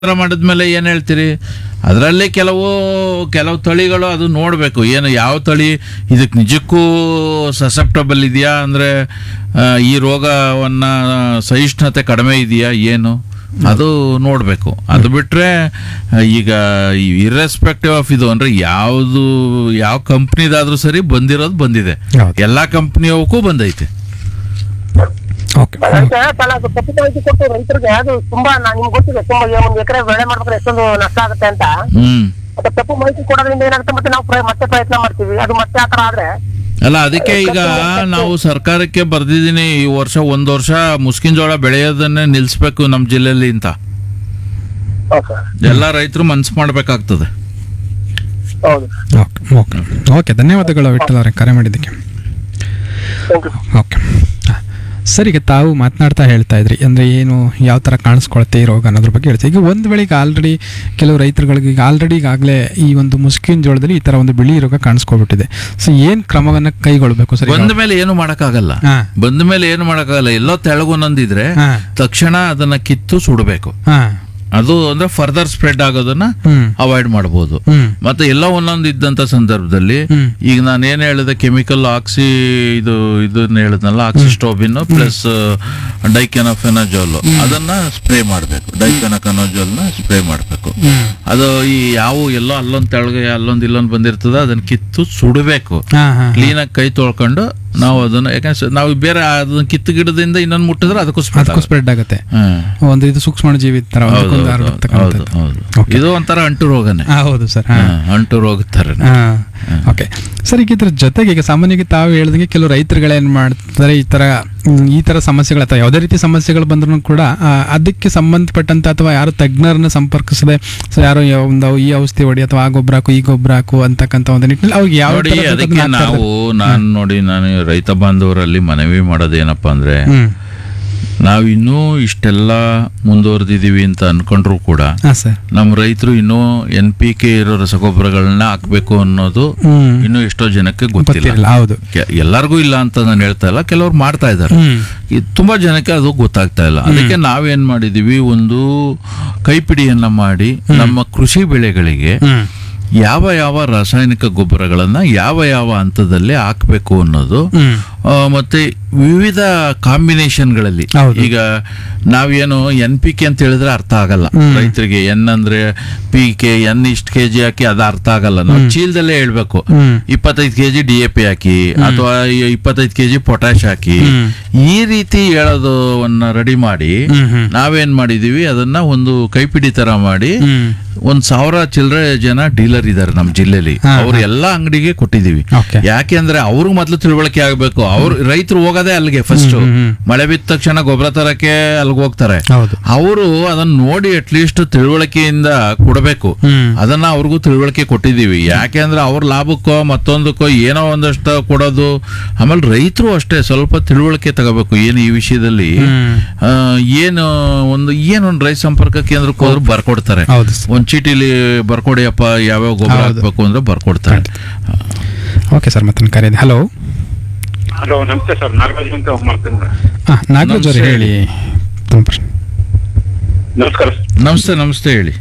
ಥರ ಮಾಡಿದ್ಮೇಲೆ ಏನು ಹೇಳ್ತೀರಿ ಅದರಲ್ಲಿ ಕೆಲವು ಕೆಲವು ತಳಿಗಳು ಅದು ನೋಡಬೇಕು ಏನು ಯಾವ ತಳಿ ಇದಕ್ಕೆ ನಿಜಕ್ಕೂ ಸಸೆಪ್ಟಬಲ್ ಇದೆಯಾ ಅಂದರೆ ಈ ರೋಗವನ್ನು ಸಹಿಷ್ಣುತೆ ಕಡಿಮೆ ಇದೆಯಾ ಏನು ಅದು ನೋಡಬೇಕು ಅದು ಬಿಟ್ಟರೆ ಈಗ ಇರ್ರೆಸ್ಪೆಕ್ಟಿವ್ ಆಫ್ ಇದು ಅಂದರೆ ಯಾವುದು ಯಾವ ಕಂಪ್ನಿದಾದ್ರೂ ಸರಿ ಬಂದಿರೋದು ಬಂದಿದೆ ಹೌದು. ಎಲ್ಲ ಕಂಪ್ನಿಯವಕ್ಕೂ ಬಂದೈತೆ ಓಕೆ ಅದಕ್ಕೆ ತಲ ಅದು ತಪ್ಪು ಮಾಹಿತಿ ಕೊಟ್ಟು ರೈತರಿಗೆ ಅದು ತುಂಬಾ ನಾ- ನಿಮ್ಗೆ ಗೊತ್ತಿದೆ ತುಂಬಾ ಈ ಒಂದು ಎಕರೆ ಬೆಳೆ ಮಾಡ್ಬೇಕಾದ್ರೆ ಎಷ್ಟೊಂದು ನಷ್ಟ ಆಗುತ್ತೆ ಅಂತ ಹ್ಮ್ ಅದು ತಪ್ಪು ಮಾಹಿತಿ ಕೊಡೋದ್ರಿಂದ ಏನಾಗುತ್ತೆ ಮತ್ತೆ ನಾವು ಪ್ರ- ಮತ್ತೆ ಪ್ರಯತ್ನ ಮಾಡ್ತೀವಿ ಅದು ಮತ್ತೆ ಆ ತರ ಆದ್ರೆ ಅಲ್ಲ ಅದಕ್ಕೆ ಈಗ ನಾವು ಸರ್ಕಾರಕ್ಕೆ ಬರ್ದಿದ್ದೀನಿ ಈ ವರ್ಷ ಒಂದು ವರ್ಷ ಮುಸ್ಕಿನ ಜೋಳ ಬೆಳೆಯೋದನ್ನೇ ನಿಲ್ಲಿಸ್ಬೇಕು ನಮ್ಮ ಜಿಲ್ಲೆಯಲ್ಲಿ ಅಂತ ಓಕೆ ಎಲ್ಲ ರೈತರು ಮನ್ಸು ಮಾಡ್ಬೇಕಾಗ್ತದೆ ಹೌದು ಓಕೆ ಓಕೆ ಓಕೆ ಧನ್ಯವಾದಗಳು ವಿಠಲ್ ಅವರೇ ಕರೆ ಮಾಡಿದ್ದಕ್ಕೆ ಥ್ಯಾಂಕ್ ಯು ಓಕೆ ಸರ್ ಈಗ ತಾವು ಮಾತನಾಡ್ತಾ ಹೇಳ್ತಾ ಇದ್ರಿ ಅಂದರೆ ಏನು ಯಾವ ಥರ ಕಾಣಿಸ್ಕೊಳುತ್ತೆ ಈ ರೋಗ ಅನ್ನೋದ್ರ ಬಗ್ಗೆ ಹೇಳ್ತೀವಿ ಈಗ ಒಂದು ವೇಳೆ ಈಗ ಆಲ್ರೆಡಿ ಕೆಲವು ರೈತರುಗಳಿಗೆ ಈಗ ಆಲ್ರೆಡಿ ಈಗಾಗಲೇ ಈ ಒಂದು ಮುಸ್ಕಿನ ಜೋಳದಲ್ಲಿ ಈ ಥರ ಒಂದು ಬಿಳಿ ರೋಗ ಕಾಣಿಸ್ಕೊಳ್ಬಿಟ್ಟಿದೆ ಸೊ ಏನು ಕ್ರಮವನ್ನು ಕೈಗೊಳ್ಬೇಕು ಸರ್ ಬಂದ ಮೇಲೆ ಏನು ಮಾಡಕ್ಕಾಗಲ್ಲ ಹಾಂ ಬಂದ ಮೇಲೆ ಏನು ಮಾಡಕ್ಕಾಗಲ್ಲ ಎಲ್ಲೋ ತೆಳಗುನೊಂದಿದ್ರೆ ಹಾಂ ತಕ್ಷಣ ಅದನ್ನ ಕಿತ್ತು ಸುಡಬೇಕು ಹಾಂ ಅದು ಅಂದ್ರೆ ಫರ್ದರ್ ಸ್ಪ್ರೆಡ್ ಆಗೋದನ್ನ ಹ್ಞೂ ಅವಾಯ್ಡ್ ಮಾಡಬಹುದು ಹ್ಞೂ ಮತ್ತೆ ಎಲ್ಲ ಒಂದೊಂದು ಇದ್ದಂತ ಸಂದರ್ಭದಲ್ಲಿ ಹ್ಮ್. ಈಗ ನಾನು ಏನ್ ಹೇಳಿದೆ ಕೆಮಿಕಲ್ ಆಕ್ಸಿ ಇದು ಇದನ್ನ ಹೇಳಿದ್ನಲ್ಲ ಆಕ್ಸಿಸ್ಟೋಬಿನ್ ಪ್ಲಸ್ ಡೈಕೆನಫೆನಜೋಲ್ ಅದನ್ನ ಸ್ಪ್ರೇ ಮಾಡಬೇಕು ಡೈಕೆನಕನಜೋಲ್ ನ ಸ್ಪ್ರೇ ಮಾಡಬೇಕು ಹ್ಞೂ ಅದು ಈ ಯಾವ ಎಲ್ಲೋ ಅಲ್ಲೊಂದ್ ತೆಳಗೆ ಅಲ್ಲೊಂದ್ ಇಲ್ಲೊಂದ್ ಬಂದಿರ್ತದ ಅದನ್ನ ಕಿತ್ತು ಸುಡಬೇಕು ಹಾಂ ಹಾಂ ಕ್ಲೀನ್ ಆಗಿ ಕೈ ತೊಳ್ಕೊಂಡು ನಾವು ಅದನ್ನ ಯಾಕಂದ್ರೆ ನಾವು ಬೇರೆ ಅದನ್ನ ಕಿತ್ತು ಗಿಡದಿಂದ ಇನ್ನೊಂದು ಮುಟ್ಟಿದ್ರೆ ಅದಕ್ಕೂ ಸ್ಪ್ರೆಡ್ ಅದಕ್ಕೂ ಸ್ಪ್ರೆಡ್ ಆಗುತ್ತೆ ಹ್ಮ್ ಒಂದು ಇದು ಸೂಕ್ಷ್ಮ ಜೀವಿ ಥರ ಹೌದು ಒಂದಕ್ಕೊಂದು ಹೌದು, ಹೌದು ಹರಡ್ತಕ್ಕಂಥದ್ದು ಹೌದು Okay. ಇದು ಒಂಥರ ಅಂಟು ರೋಗನೇ ಹಾಂ ಹೌದು ಸರ್ ಹಾಂ ಹಾ, ಅಂಟು ರೋಗದ ಥರನೇ ಹಾಂ ಓಕೆ ಸರ್ ಈಗ ಇದ್ರ ಜೊತೆಗೆ ಈಗ ಸಾಮಾನ್ಯವಾಗಿ ತಾವು ಹೇಳ್ದಂಗೆ ಕೆಲವು ರೈತರುಗಳೇನು ಮಾಡ್ತಾರೆ ಈ ಥರ ಮ್, ಈ ಥರ ಸಮಸ್ಯೆಗಳು ಅಥವಾ ಯಾವುದೇ ರೀತಿ ಸಮಸ್ಯೆಗಳು ಬಂದ್ರೂ ಕೂಡ ಆ, ಅದಕ್ಕೆ ಸಂಬಂಧಪಟ್ಟಂತ ಅಥವಾ ಯಾರು ತಜ್ಞರನ್ನ ಸಂಪರ್ಕಿಸದೆ ಸೊ ಯಾರೋ ಯಾವ ಒಂದು ಈ ಔಷಧಿ ಹೊಡಿ ಅಥವಾ ಆ ಗೊಬ್ಬರ ಹಾಕು ಈ ಗೊಬ್ಬರ ಹಾಕು ಅಂತಕ್ಕಂಥ ಒಂದು ನಿಟ್ಟಿನಲ್ಲಿ ಅವ್ರಿಗೆ ಯಾವ ನೋಡಿ ಥರದ ಅದಕ್ಕೆ ಅದನ್ನ ಹಾಕ್ತಾ ನಾವು ನಾನು ನೋಡಿ ನಾನು ರೈತ ಬಾಂಧವರಲ್ಲಿ ಮನವಿ ಮಾಡೋದೇನಪ್ಪ ಅಂದ್ರೆ ಇದ್ದಾರೆ? ಹ್ಮ್ ನಾವು ಇನ್ನೂ ಇಷ್ಟೆಲ್ಲ ಮುಂದುವರೆದಿದ್ದೀವಿ ಅಂತ ಅನ್ಕೊಂಡ್ರು ಕೂಡ ಹಾಂ ಸರ್ ನಮ್ಮ ರೈತರು ಇನ್ನೂ ಎನ್ ಪಿ ಕೆ ಇರೋ ರಸಗೊಬ್ಬರಗಳನ್ನ ಹಾಕ್ಬೇಕು ಅನ್ನೋದು ಹ್ಮ್ ಇನ್ನೂ ಎಷ್ಟೋ ಜನಕ್ಕೆ ಗೊತ್ತಿಲ್ಲ ಗೊತ್ತಿರಲ್ಲ ಹೌದು ಕೆ- ಎಲ್ಲರಿಗೂ ಇಲ್ಲ ಅಂತ ನಾನು ಹೇಳ್ತಾ ಇಲ್ಲ ಕೆಲವ್ರು ಮಾಡ್ತಾ ಇದ್ದಾರೆ ಹ್ಮ್ ಈ ತುಂಬಾ ಜನಕ್ಕೆ ಅದು ಗೊತ್ತಾಗ್ತಾ ಇಲ್ಲ ಅದಕ್ಕೆ ನಾವೇನ್ ಮಾಡಿದೀವಿ ಒಂದು ಕೈಪಿಡಿಯನ್ನ ಮಾಡಿ ನಮ್ಮ ಕೃಷಿ ಬೆಳೆಗಳಿಗೆ ಹ್ಮ್ ಯಾವ ಯಾವ ರಾಸಾಯನಿಕ ಗೊಬ್ಬರಗಳನ್ನ ಯಾವ ಯಾವ ಹಂತದಲ್ಲಿ ಹಾಕಬೇಕು ಅನ್ನೋದು ಹ್ಮ್ ಆ, ಮತ್ತೆ ವಿವಿಧ ಕಾಂಬಿನೇಷನ್ಗಳಲ್ಲಿ ಹೌದು. ಈಗ ನಾವೇನು ಎನ್ ಪಿ ಕೆ ಅಂತ ಹೇಳಿದ್ರೆ ಅರ್ಥ ಆಗಲ್ಲ ಹ್ಮ್. ರೈತರಿಗೆ ಎನ್ ಅಂದ್ರೆ ಪಿ ಕೆ ಎನ್ ಇಷ್ಟು ಕೆ ಜಿ ಹಾಕಿ ಅದು ಅರ್ಥ ಆಗಲ್ಲ ನಾವು ಚೀಲದಲ್ಲೇ ಹೇಳ್ಬೇಕು ಹ್ಮ್ ಇಪ್ಪತ್ತೈದು ಕೆಜಿ ಡಿ ಎ ಪಿ ಹಾಕಿ ಅಥವಾ ಇಪ್ಪತ್ತೈದು ಕೆಜಿ ಪೊಟ್ಯಾಶ್ ಹಾಕಿ ಹ್ಮ್. ಈ ರೀತಿ ಹೇಳೋದನ್ನ ರೆಡಿ ಮಾಡಿ ಹ್ಮ್ ಹ್ಮ್ ನಾವೇನ್ ಮಾಡಿದೀವಿ ಅದನ್ನ ಒಂದು ಕೈಪಿಡಿ ತರ ಮಾಡಿ ಹ್ಮ್ ಒಂದ್ ಸಾವಿರ ಚಿಲ್ಲರೆ ಜನ ಡೀಲರ್ ಇದಾರೆ ನಮ್ಮ ಜಿಲ್ಲೆಲಿ ಹಾ, ಅವ್ರು ಎಲ್ಲಾ ಅಂಗಡಿಗೆ ಕೊಟ್ಟಿದೀವಿ ಓಕೆ ಯಾಕೆ ಅಂದ್ರೆ ಅವ್ರಿಗೆ ಮೊದ್ಲು ತಿಳುವಳಿಕೆ ಆಗ್ಬೇಕು ಅವ್ರು ರೈತರು ಹೋಗೋದೇ ಅಲ್ಲಿಗೆ ಫಸ್ಟ್ ಹ್ಮ್, ಹ್ಮ್. ಮಳೆ ಬಿದ್ದ ತಕ್ಷಣ ಗೊಬ್ಬರ ತರಕ್ಕೆ ಅಲ್ಲಿಗೆ ಹೋಗ್ತಾರೆ ಹೌದು ಅವರು ಅದನ್ನ ನೋಡಿ ಅಟ್ಲೀಸ್ಟ್ ತಿಳುವಳಿಕೆಯಿಂದ ಕೊಡಬೇಕು ಹ್ಮ್ ಅದನ್ನ ಅವ್ರಿಗೂ ತಿಳುವಳಿಕೆ ಕೊಟ್ಟಿದ್ದೀವಿ ಯಾಕೆ ಅಂದ್ರೆ ಅವ್ರ ಲಾಭಕ್ಕೋ ಮತ್ತೊಂದಕ್ಕೋ ಏನೋ ಒಂದಷ್ಟು ಕೊಡೋದು ಆಮೇಲೆ ರೈತರು ಅಷ್ಟೇ ಸ್ವಲ್ಪ ತಿಳುವಳಿಕೆ ತಗೋಬೇಕು ಏನು ಈ ವಿಷಯದಲ್ಲಿ ಹ್ಮ್ ಆ, ಏನು ಒಂದು ಏನು ಒಂದು ರೈತ ಸಂಪರ್ಕ ಕೇಂದ್ರಕ್ಕೆ ಹೋದ್ರು ಬರ್ಕೊಡ್ತಾರೆ ಹೌದು ಸರ್ ಒಂದ್ ಚೀಟಿಲಿ ಬರ್ಕೊಡಿಯಪ್ಪ ಯಾವ್ಯಾವ ಗೊಬ್ಬರ ಹೌದು. ಹಾಕ್ಬೇಕು ಅಂದ್ರೆ ಬರ್ಕೊಡ್ತಾರೆ ಓಕೆ ಸರ್ ಮತ್ತೆ ಕರೆ ಇದೆ ಹಲೋ ಹಲೋ ನಮಸ್ತೆ ಸರ್ ನಾಗರಾಜ್ ಅಂತ ಮಾಡ್ತೀನಿ ಹಾಂ ನಾಗರಾಜ್ ಅವ್ರು ನಮಸ್ತೆ. ಹೇಳಿ ತಮ್ಮ ಪ್ರಶ್ನೆ ನಮಸ್ಕಾರ ನಮಸ್ತೆ ನಮಸ್ತೆ ಹೇಳಿ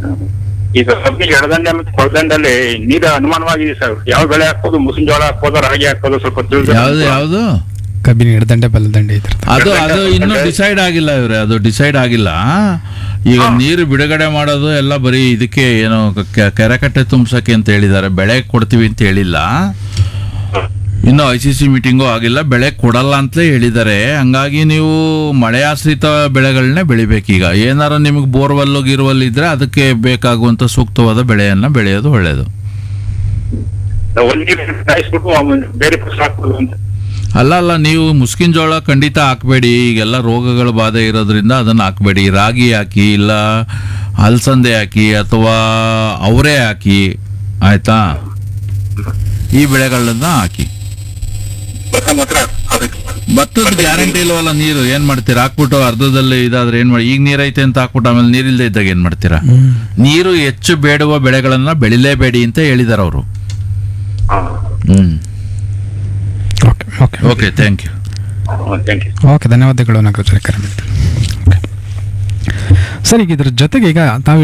ಈಗ ಕಬ್ಬಿಗೆ ಎಡದಂಡೆ ಮತ್ತು ಕೊಳದಂಡಲ್ಲಿ ನೀರು ಅನುಮಾನವಾಗಿದೆ ಸರ್ ಯಾವ ಬೆಳೆ ಹಾಕೋದು ಮುಸುನ್ ಜೋಳ ಹಾಕೋದು ರಾಗಿ ಹಾಕೋದು ಸ್ವಲ್ಪ ತಿಳಿದ್ರೆ ಯಾವ್ದು ಯಾವ್ದು ಕಬ್ಬಿನ ಎಡದಂಡೆ ಬಲದಂಡೆ ಇದ್ರ ಅದು ಅದು ಇನ್ನೂ ಡಿಸೈಡ್ ಆಗಿಲ್ಲ ಇವ್ರೆ ಅದು ಡಿಸೈಡ್ ಆಗಿಲ್ಲ ಈಗ ನೀರು ಬಿಡುಗಡೆ ಮಾಡೋದು ಎಲ್ಲ ಬರೀ ಇದಕ್ಕೆ ಏನೋ ಕೆ- ಕೆರೆಕಟ್ಟೆ ತುಂಬ್ಸಕ್ಕೆ ಅಂತ ಹೇಳಿದ್ದಾರೆ ಬೆಳೆ ಕೊಡ್ತೀವಿ ಅಂತ ಹೇಳಿಲ್ಲ ಇನ್ನು ಐ ಸಿ ಸಿ ಮೀಟಿಂಗು ಆಗಿಲ್ಲ ಬೆಳೆ ಕೊಡಲ್ಲ ಅಂತಲೇ ಹೇಳಿದ್ದಾರೆ ಹಂಗಾಗಿ ನೀವು ಮಳೆ ಆಶ್ರಿತ ಬೆಳೆಗಳನ್ನೇ ಬೆಳಿಬೇಕೀಗ ಏನಾರ ನಿಮಗೆ ಬೋರ್ವೆಲ್ಲು ಗಿರ್ವಲ್ ಇದ್ರೆ ಅದಕ್ಕೆ ಬೇಕಾಗುವಂತ ಸೂಕ್ತವಾದ ಬೆಳೆಯನ್ನ ಬೆಳೆಯೋದು ಒಳ್ಳೆಯದು ಒಂದ್ ನೀರು ಕಾಯಿಸ್ಬಿಟ್ಟು ಆಮೇಲೆ ಬೇರೆ ಫಸಲು ಹಾಕ್ಬೋದು ಅಂತ ಅಲ್ಲ ಅಲ್ಲ ನೀವು ಮುಸ್ಕಿನ ಜೋಳ ಖಂಡಿತ ಹಾಕಬೇಡಿ ಈಗೆಲ್ಲ ರೋಗಗಳ ಬಾಧೆ ಇರೋದ್ರಿಂದ ಅದನ್ನು ಹಾಕಬೇಡಿ ರಾಗಿ ಹಾಕಿ ಇಲ್ಲ ಅಲಸಂದೆ ಹಾಕಿ ಅಥವಾ ಅವರೇ ಹಾಕಿ ಆಯ್ತಾ ಈ ಬೆಳೆಗಳನ್ನ ಹಾಕಿ ಭತ್ತ ಮಾತ್ರ ಅದಕ್ಕೆ ಭತ್ತದ ಗ್ಯಾರಂಟಿ ಇಲ್ವಲ್ಲ ನೀರು ಏನ್ ಮಾಡ್ತೀರಾ ಹಾಕ್ಬಿಟ್ಟು ಅರ್ಧದಲ್ಲಿ ಇದಾದ್ರೆ ಏನ್ ಮಾಡಿ ಈಗ ನೀರೈತೆ ಅಂತ ಹಾಕ್ಬಿಟ್ಟು ಆಮೇಲೆ ನೀರಿಲ್ದೇ ಇದ್ದಾಗ ಏನ್ ಮಾಡ್ತೀರಾ ನೀರು ಹೆಚ್ಚು ಬೇಡುವ ಬೆಳೆಗಳನ್ನ ಬೆಳಿಲೇಬೇಡಿ ಅಂತ ಹೇಳಿದಾರೆ ಅವರು ಹ್ಮ್ okay okay okay thank you thank you okay ಧನ್ಯವಾದಗಳು ನಾಗರಾಜ್ ಅವರೇ ಕರೆ ಮಾಡಿದ್ದು ಓಕೆ ಸರ್ ಈಗ ಇದ್ರ ಜೊತೆಗೆ ಈಗ ತಾವು